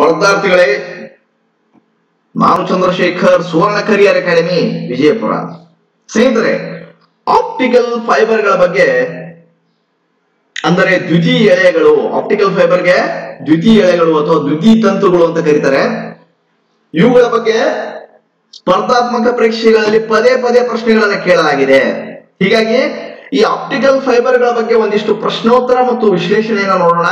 ಸ್ಪರ್ಧಾರ್ಥಿಗಳೇ ನಾನು Chandrashekhar Suvarna career academy Vijayapura ಸ್ನೇಹಿತರೆ optical ಫೈಬರ್ಗಳ ಬಗ್ಗೆ ಅಂದರೆ ದ್ವಿತೀಯ ಎಳೆಗಳು ಆಪ್ಟಿಕಲ್ ಫೈಬರ್ಗೆ ದ್ವಿತೀಯ ಎಳೆಗಳು ಅಥವಾ ದ್ವಿತೀಯ ತಂತುಗಳು ಅಂತ ಕರೀತಾರೆ ಇವುಗಳ ಬಗ್ಗೆ ಸ್ಪರ್ಧಾತ್ಮಕ ಪರೀಕ್ಷೆಗಳಲ್ಲಿ ಪದೇ ಪದೇ ಪ್ರಶ್ನೆಗಳನ್ನ ಕೇಳಲಾಗಿದೆ ಹೀಗಾಗಿ ಈ ಆಪ್ಟಿಕಲ್ ಫೈಬರ್ಗಳ ಬಗ್ಗೆ ಒಂದಿಷ್ಟು ಪ್ರಶ್ನೋತ್ತರ ಮತ್ತು ವಿಶ್ಲೇಷಣೆಯನ್ನ ನೋಡೋಣ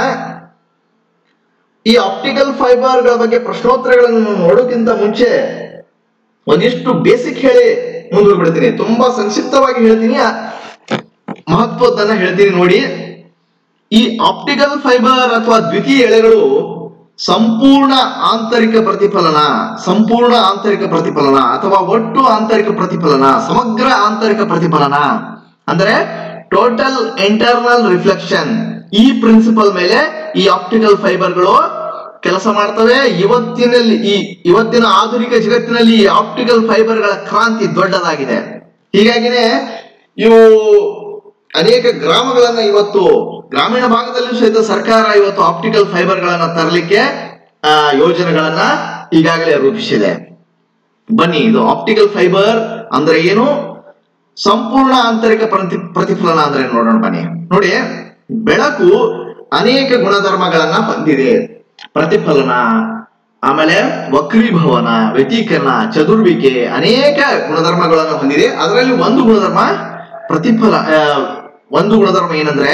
ಈ ಆಪ್ಟಿಕಲ್ ಫೈಬರ್ಗಳ ಬಗ್ಗೆ ಪ್ರಶ್ನೋತ್ತರಗಳನ್ನು ನೋಡೋಕ್ಕಿಂತ ಮುಂಚೆ ಒಂದಿಷ್ಟು ಬೇಸಿಕ್ ಹೇಳಿ ಮುಂದುವರಿಬಿಡ್ತೀನಿ ತುಂಬಾ ಸಂಕ್ಷಿಪ್ತವಾಗಿ ಹೇಳ್ತೀನಿ ಆ ಮಹತ್ವದನ್ನ ಹೇಳ್ತೀನಿ ನೋಡಿ ಈ ಆಪ್ಟಿಕಲ್ ಫೈಬರ್ ಅಥವಾ ದ್ವಿತೀಯ ಎಳೆಗಳು ಸಂಪೂರ್ಣ ಆಂತರಿಕ ಪ್ರತಿಫಲನ ಸಂಪೂರ್ಣ ಆಂತರಿಕ ಪ್ರತಿಫಲನ ಅಥವಾ ಒಟ್ಟು ಆಂತರಿಕ ಪ್ರತಿಫಲನ ಸಮಗ್ರ ಆಂತರಿಕ ಪ್ರತಿಫಲನ ಅಂದರೆ ಟೋಟಲ್ ಇಂಟರ್ನಲ್ ರಿಫ್ಲೆಕ್ಷನ್ ಈ ಪ್ರಿನ್ಸಿಪಲ್ ಮೇಲೆ ಈ ಆಪ್ಟಿಕಲ್ ಫೈಬರ್ಗಳು ಕೆಲಸ ಮಾಡ್ತವೆ ಇವತ್ತಿನಲ್ಲಿ ಈ ಇವತ್ತಿನ ಆಧುನಿಕ ಜಗತ್ತಿನಲ್ಲಿ ಈ ಆಪ್ಟಿಕಲ್ ಫೈಬರ್ಗಳ ಕ್ರಾಂತಿ ದೊಡ್ಡದಾಗಿದೆ ಹೀಗಾಗಿನೇ ಇವು ಅನೇಕ ಗ್ರಾಮಗಳನ್ನ ಇವತ್ತು ಗ್ರಾಮೀಣ ಭಾಗದಲ್ಲೂ ಸಹಿತ ಸರ್ಕಾರ ಇವತ್ತು ಆಪ್ಟಿಕಲ್ ಫೈಬರ್ಗಳನ್ನ ತರಲಿಕ್ಕೆ ಆ, ಯೋಜನೆಗಳನ್ನ ಈಗಾಗಲೇ ರೂಪಿಸಿದೆ ಬನ್ನಿ ಇದು ಆಪ್ಟಿಕಲ್ ಫೈಬರ್ ಅಂದ್ರೆ ಏನು ಸಂಪೂರ್ಣ ಆಂತರಿಕ ಪ್ರತಿ ಪ್ರತಿಫಲನ ಅಂದ್ರೆ ನೋಡೋಣ ಬನ್ನಿ ನೋಡಿ ಬೆಳಕು ಅನೇಕ ಗುಣಧರ್ಮಗಳನ್ನ ಹೊಂದಿದೆ ಪ್ರತಿಫಲನ ಆಮೇಲೆ ವಕ್ರೀಭವನ ವ್ಯತೀಕರಣ ಚದುರುವಿಕೆ ಅನೇಕ ಗುಣಧರ್ಮಗಳನ್ನು ಹೊಂದಿದೆ ಅದರಲ್ಲಿ ಒಂದು ಗುಣಧರ್ಮ ಪ್ರತಿಫಲ ಆ, ಒಂದು ಗುಣಧರ್ಮ ಏನಂದ್ರೆ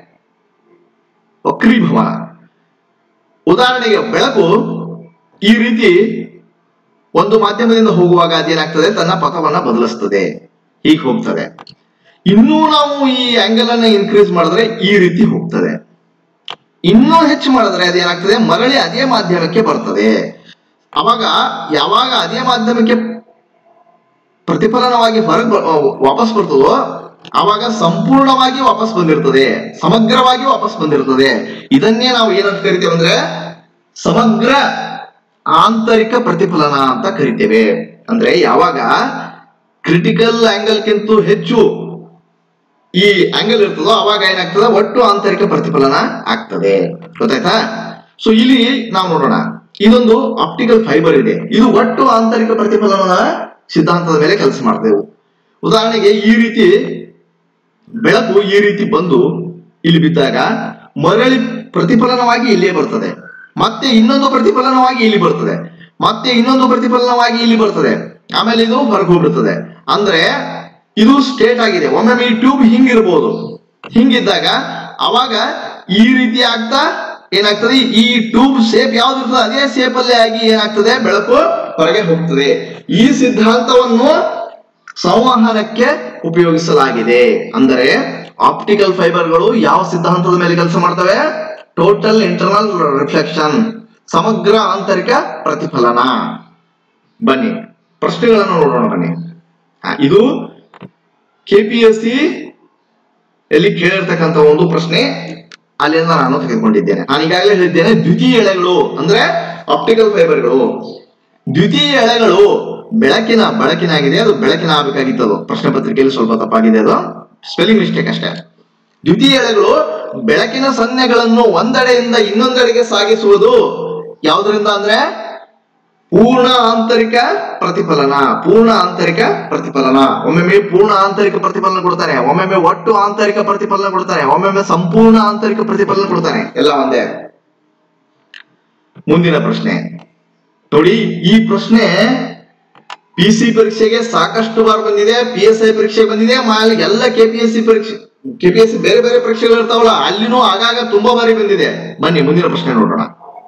ವಕ್ರೀಭವನ ಉದಾಹರಣೆಗೆ ಬೆಳಕು ಈ ರೀತಿ ಒಂದು ಮಾಧ್ಯಮದಿಂದ ಹೋಗುವಾಗ ಅದೇನಾಗ್ತದೆ ತನ್ನ ಪಥವನ್ನ ಬದಲಿಸ್ತದೆ ಹೀಗೆ ಹೋಗ್ತದೆ ಇನ್ನೂ ನಾವು ಈ ಆಂಗಲ್ ಅನ್ನ ಇನ್ಕ್ರೀಸ್ ಮಾಡಿದ್ರೆ ಈ ರೀತಿ ಹೋಗ್ತದೆ ಇನ್ನೂ ಹೆಚ್ಚು ಮಾಡಿದ್ರೆ ಅದೇನಾಗ್ತದೆ ಮರಳಿ ಅದೇ ಮಾಧ್ಯಮಕ್ಕೆ ಬರ್ತದೆ ಅವಾಗ ಯಾವಾಗ ಅದೇ ಮಾಧ್ಯಮಕ್ಕೆ ಪ್ರತಿಫಲನವಾಗಿ ಹೊರಗೆ ವಾಪಸ್ ಬರ್ತದೋ ಆವಾಗ ಸಂಪೂರ್ಣವಾಗಿ ವಾಪಸ್ ಬಂದಿರ್ತದೆ ಸಮಗ್ರವಾಗಿ ವಾಪಸ್ ಬಂದಿರ್ತದೆ ಇದನ್ನೇ ನಾವು ಏನಂತ ಕರಿತೇವೆ ಅಂದ್ರೆ ಸಮಗ್ರ ಆಂತರಿಕ ಪ್ರತಿಫಲನ ಅಂತ ಕರಿತೇವೆ ಅಂದ್ರೆ ಯಾವಾಗ ಕ್ರಿಟಿಕಲ್ ಆಂಗಲ್ಗಿಂತ ಹೆಚ್ಚು ಈ ಆಂಗಲ್ ಇರ್ತದೋ ಅವಾಗ ಏನಾಗ್ತದೆ ಒಟ್ಟು ಆಂತರಿಕ ಪ್ರತಿಫಲನ ಆಗ್ತದೆ ಗೊತ್ತಾಯ್ತಾ ಸೊ ಇಲ್ಲಿ ನಾವು ನೋಡೋಣ ಇದೊಂದು ಆಪ್ಟಿಕಲ್ ಫೈಬರ್ ಇದೆ ಇದು ಒಟ್ಟು ಆಂತರಿಕ ಪ್ರತಿಫಲನದ ಸಿದ್ಧಾಂತದ ಮೇಲೆ ಕೆಲಸ ಮಾಡ್ತೇವೆ ಉದಾಹರಣೆಗೆ ಈ ರೀತಿ ಬೆಳಕು ಈ ರೀತಿ ಬಂದು ಇಲ್ಲಿ ಬಿದ್ದಾಗ ಮರಳಿ ಪ್ರತಿಫಲನವಾಗಿ ಇಲ್ಲೇ ಬರ್ತದೆ ಮತ್ತೆ ಇನ್ನೊಂದು ಪ್ರತಿಫಲನವಾಗಿ ಇಲ್ಲಿ ಬರ್ತದೆ ಮತ್ತೆ ಇನ್ನೊಂದು ಪ್ರತಿಫಲನವಾಗಿ ಇಲ್ಲಿ ಬರ್ತದೆ ಆಮೇಲೆ ಇದು ಹೊರಗೆ ಹೋಗ್ಬಿಡ್ತದೆ ಅಂದ್ರೆ ಇದು ಸ್ಟೇಟ್ ಆಗಿದೆ ಒಮ್ಮೊಮ್ಮೆ ಈ ಟ್ಯೂಬ್ ಹಿಂಗಿರ್ಬೋದು ಹಿಂಗಿದ್ದಾಗ ಅವಾಗ ಈ ರೀತಿ ಆಗ್ತಾ ಏನಾಗ್ತದೆ ಈ ಟ್ಯೂಬ್ ಶೇಪ್ ಯಾವ್ದು ಇರ್ತದೆ ಅದೇ ಶೇಪ್ ಅಲ್ಲೇ ಆಗಿ ಏನಾಗ್ತದೆ ಬೆಳಕು ಹೊರಗೆ ಹೋಗ್ತದೆ ಈ ಸಿದ್ಧಾಂತವನ್ನು ಸಂವಹನಕ್ಕೆ ಉಪಯೋಗಿಸಲಾಗಿದೆ ಅಂದರೆ ಆಪ್ಟಿಕಲ್ ಫೈಬರ್ಗಳು ಯಾವ ಸಿದ್ಧಾಂತದ ಮೇಲೆ ಕೆಲಸ ಮಾಡ್ತವೆ ಟೋಟಲ್ ಇಂಟರ್ನಲ್ ರಿಫ್ಲೆಕ್ಷನ್ ಸಮಗ್ರ ಆಂತರಿಕ ಪ್ರತಿಫಲನ ಬನ್ನಿ ಪ್ರಶ್ನೆಗಳನ್ನು ನೋಡೋಣ ಬನ್ನಿ ಆ, ಇದು ಕೆಪಿಎಸ್ಸಿ ಎಲ್ಲಿ ಕೇಳಿರ್ತಕ್ಕಂಥ ಒಂದು ಪ್ರಶ್ನೆ ಅಲ್ಲಿಂದ ನಾನು ತೆಗೆದುಕೊಂಡಿದ್ದೇನೆ ನಾನು ಈಗಾಗಲೇ ಹೇಳಿದ್ದೇನೆ ದ್ವಿತೀಯ ಎಳೆಗಳು ಅಂದ್ರೆ ಆಪ್ಟಿಕಲ್ ಫೈಬರ್ಗಳು ದ್ವಿತೀಯ ಎಳೆಗಳು ಬೆಳಕಿನ ಬೆಳಕಿನಾಗಿದೆ ಅದು ಬೆಳಕಿನ ಆಗಬೇಕಾಗಿತ್ತು ಅದು ಪ್ರಶ್ನೆ ಪತ್ರಿಕೆಯಲ್ಲಿ ಸ್ವಲ್ಪ ತಪ್ಪಾಗಿದೆ ಅದು ಸ್ಪೆಲ್ಲಿಂಗ್ ಮಿಸ್ಟೇಕ್ ಅಷ್ಟೇ ದ್ವಿತೀಯ ಎಳೆಗಳು ಬೆಳಕಿನ ಸನ್ನೆಗಳನ್ನು ಒಂದೆಡೆಯಿಂದ ಇನ್ನೊಂದೆಡೆಗೆ ಸಾಗಿಸುವುದು ಯಾವುದರಿಂದ ಅಂದ್ರೆ ಪೂರ್ಣ ಆಂತರಿಕ ಪ್ರತಿಫಲನ ಪೂರ್ಣ ಆಂತರಿಕ ಪ್ರತಿಫಲನ ಒಮ್ಮೊಮ್ಮೆ ಪೂರ್ಣ ಆಂತರಿಕ ಪ್ರತಿಫಲನ ಕೊಡ್ತಾನೆ ಒಮ್ಮೊಮ್ಮೆ ಒಟ್ಟು ಆಂತರಿಕ ಪ್ರತಿಫಲನ ಕೊಡ್ತಾನೆ ಒಮ್ಮೊಮ್ಮೆ ಸಂಪೂರ್ಣ ಆಂತರಿಕ ಪ್ರತಿಫಲನ ಕೊಡ್ತಾನೆ ಎಲ್ಲ ಒಂದೇ ಮುಂದಿನ ಪ್ರಶ್ನೆ ನೋಡಿ ಈ ಪ್ರಶ್ನೆ ಪಿ ಸಿ ಪರೀಕ್ಷೆಗೆ ಸಾಕಷ್ಟು ಬಾರ್ ಬಂದಿದೆ ಪಿ ಎಸ್ ಐ ಪರೀಕ್ಷೆ ಬಂದಿದೆ ಮಾಲಿ ಎಲ್ಲ ಕೆ ಪಿ ಎಸ್ ಸಿ ಪರೀಕ್ಷೆ ಕೆ ಪಿ ಎಸ್ ಸಿ ಬೇರೆ ಬೇರೆ ಪರೀಕ್ಷೆಗಳು ಇರ್ತಾವಲ್ಲ ಅಲ್ಲಿನೂ ಆಗಾಗ ತುಂಬಾ ಬಾರಿ ಬಂದಿದೆ ಬನ್ನಿ ಮುಂದಿನ ಪ್ರಶ್ನೆ ನೋಡೋಣ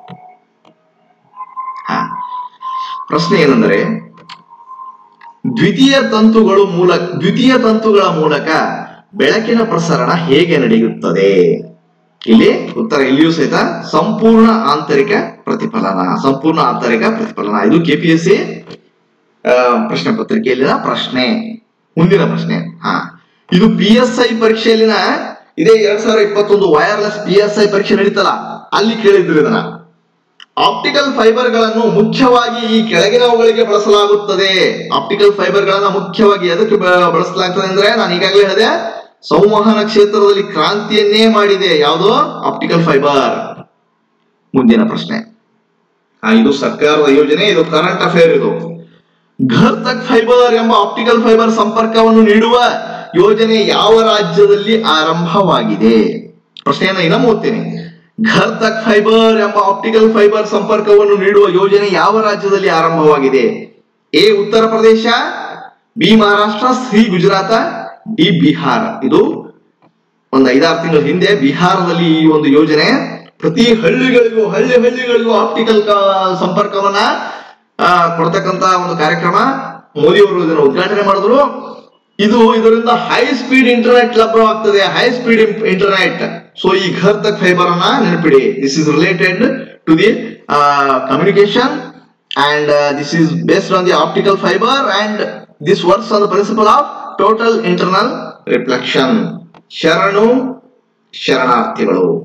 ಹಾ ಪ್ರಶ್ನೆ ಏನಂದ್ರೆ ದ್ವಿತೀಯ ತಂತುಗಳು ಮೂಲಕ ದ್ವಿತೀಯ ತಂತುಗಳ ಮೂಲಕ ಬೆಳಕಿನ ಪ್ರಸರಣ ಹೇಗೆ ನಡೆಯುತ್ತದೆ ಇಲ್ಲಿ ಉತ್ತರ ಇಲ್ಲಿಯೂ ಸಹಿತ ಸಂಪೂರ್ಣ ಆಂತರಿಕ ಪ್ರತಿಫಲನ ಸಂಪೂರ್ಣ ಆಂತರಿಕ ಪ್ರತಿಫಲನ ಇದು ಕೆಪಿಎಸ್ಸಿ ಪ್ರಶ್ನೆ ಪತ್ರಿಕೆಯಲ್ಲಿನ ಪ್ರಶ್ನೆ ಮುಂದಿನ ಪ್ರಶ್ನೆ ಹಾ ಇದು ಪಿ ಎಸ್ ಐ ಪರೀಕ್ಷೆಯಲ್ಲಿನ ಇದೇ ಎರಡ್ ಸಾವಿರದ ಇಪ್ಪತ್ತೊಂದು ವೈರ್ಲೆಸ್ ಪಿ ಎಸ್ ಐ ಪರೀಕ್ಷೆ ನಡೀತಲ್ಲ ಅಲ್ಲಿ ಕೇಳಿದ್ರು ಇದನ್ನ ಆಪ್ಟಿಕಲ್ ಫೈಬರ್ ಗಳನ್ನು ಮುಖ್ಯವಾಗಿ ಈ ಕೆಳಗಿನವುಗಳಿಗೆ ಬಳಸಲಾಗುತ್ತದೆ ಆಪ್ಟಿಕಲ್ ಫೈಬರ್ ಗಳನ್ನ ಮುಖ್ಯವಾಗಿ ಎದಕ್ಕೆ ಬ- ಬಳಸಲಾಗ್ತದೆ ಅಂದ್ರೆ ನಾನು ಈಗಾಗಲೇ ಹೇಳಿದೆ ಸಂವಹನ ಕ್ಷೇತ್ರದಲ್ಲಿ ಕ್ರಾಂತಿಯನ್ನೇ ಮಾಡಿದೆ ಯಾವುದು ಆಪ್ಟಿಕಲ್ ಫೈಬರ್ ಮುಂದಿನ ಪ್ರಶ್ನೆ ಆ, ಇದು ಸರ್ಕಾರದ ಯೋಜನೆ ಇದು ಕರೆಂಟ್ ಅಫೇರ್ ಇದು ಘರ್ ತಕ್ ಫೈಬರ್ ಎಂಬ ಆಪ್ಟಿಕಲ್ ಫೈಬರ್ ಸಂಪರ್ಕವನ್ನು ನೀಡುವ ಯೋಜನೆ ಯಾವ ರಾಜ್ಯದಲ್ಲಿ ಆರಂಭವಾಗಿದೆ ಪ್ರಶ್ನೆಯನ್ನ ಇನ್ನೊಮ್ಮೆ ಓದ್ತೇನೆ ಘರ್ ತಕ್ ಫೈಬರ್ ಎಂಬ ಆಪ್ಟಿಕಲ್ ಫೈಬರ್ ಸಂಪರ್ಕವನ್ನು ನೀಡುವ ಯೋಜನೆ ಯಾವ ರಾಜ್ಯದಲ್ಲಿ ಆರಂಭವಾಗಿದೆ A Uttar Pradesh B Maharashtra C Gujarat D Bihar ಇದು ಒಂದು ಐದಾರು ತಿಂಗಳ ಹಿಂದೆ ಬಿಹಾರದಲ್ಲಿ ಈ ಒಂದು ಯೋಜನೆ ಪ್ರತಿ ಹಳ್ಳಿಗಳಿಗೂ ಹಳ್ಳಿ ಹಳ್ಳಿಗಳಿಗೂ ಆಪ್ಟಿಕಲ್ ಸಂಪರ್ಕವನ್ನ ಆ, ಕೊಡ್ತಕ್ಕಂತ ಒಂದು ಕಾರ್ಯಕ್ರಮ ಮೋದಿ ಅವರು ಇದನ್ನು ಉದ್ಘಾಟನೆ ಮಾಡಿದ್ರು ಇದು ಇದರಿಂದ ಹೈ ಸ್ಪೀಡ್ ಇಂಟರ್ನೆಟ್ ಲಭ್ಯವಾಗ್ತದೆ ಹೈ ಸ್ಪೀಡ್ ಇಂಟರ್ನೆಟ್ ಸೊ ಈ ಘರ್ ತಕ್ ಫೈಬರ್ ಅನ್ನ ನೆನಪಿಡಿ this is related to the communication and uh, this is based on the optical fiber and this works on the principle of total internal reflection ಶರಣು ಶರಣಾರ್ಥಿಗಳು